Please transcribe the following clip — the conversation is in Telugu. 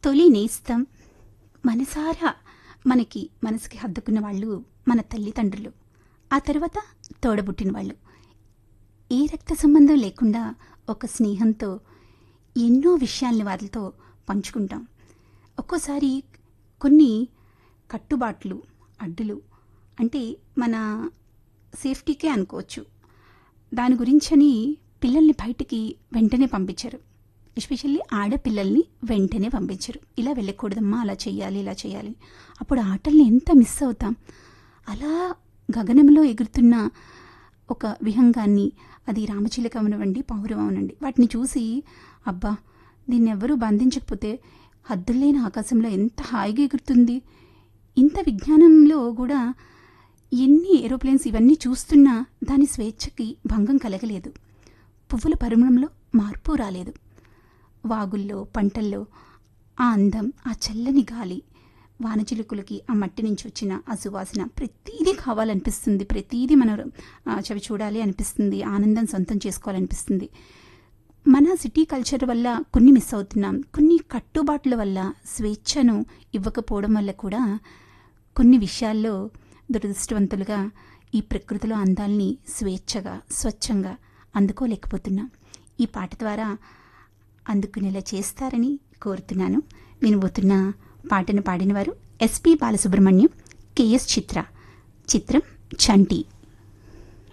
తొలి నేస్తం మనసారా మనకి మనసుకి హద్దుకున్న వాళ్ళు మన తల్లిదండ్రులు ఆ తర్వాత తోడబుట్టిన వాళ్ళు ఏ రక్త సంబంధం లేకుండా ఒక స్నేహంతో ఎన్నో విషయాల్ని వారితో పంచుకుంటాం ఒక్కోసారి కొన్ని కట్టుబాట్లు అడ్డులు అంటే మన సేఫ్టీకే అనుకోవచ్చు దాని గురించని పిల్లల్ని బయటికి వెంటనే పంపించారు ఎస్పెషల్లీ ఆడపిల్లల్ని వెంటనే పంపించరు ఇలా వెళ్ళకూడదమ్మా అలా చేయాలి ఇలా చేయాలి అప్పుడు ఆటల్ని ఎంత మిస్ అవుతాం అలా గగనంలో ఎగురుతున్న ఒక విహంగాన్ని అది రామచిలక అవనివ్వండి పౌరం అవనండి వాటిని చూసి అబ్బా దీన్ని ఎవరూ బంధించకపోతే హద్దులేని ఆకాశంలో ఎంత హాయిగా ఎగురుతుంది ఇంత విజ్ఞానంలో కూడా ఎన్ని ఏరోప్లేన్స్ ఇవన్నీ చూస్తున్నా దాని స్వేచ్ఛకి భంగం కలగలేదు పువ్వుల పరిమళంలో మార్పు రాలేదు వాగుల్లో పంటల్లో ఆ అందం ఆ చల్లని గాలి వానచిలుకులకి ఆ మట్టి నుంచి వచ్చిన ఆ సువాసన ప్రతీదీ కావాలనిపిస్తుంది ప్రతీదీ మనం ఆ, చవి చూడాలి అనిపిస్తుంది ఆనందం సొంతం చేసుకోవాలనిపిస్తుంది మన సిటీ కల్చర్ వల్ల కొన్ని మిస్ అవుతున్నాం కొన్ని కట్టుబాట్ల వల్ల స్వేచ్ఛను ఇవ్వకపోవడం వల్ల కూడా కొన్ని విషయాల్లో దురదృష్టవంతులుగా ఈ ప్రకృతిలో అందాల్ని స్వేచ్ఛగా స్వచ్ఛంగా అందుకోలేకపోతున్నాం ఈ పాట ద్వారా అందుకునేలా చేస్తారని కోరుతున్నాను వినబోతున్న పాటను పాడినవారు ఎస్పి బాలసుబ్రహ్మణ్యం కెఎస్ చిత్ర చిత్రం చంటి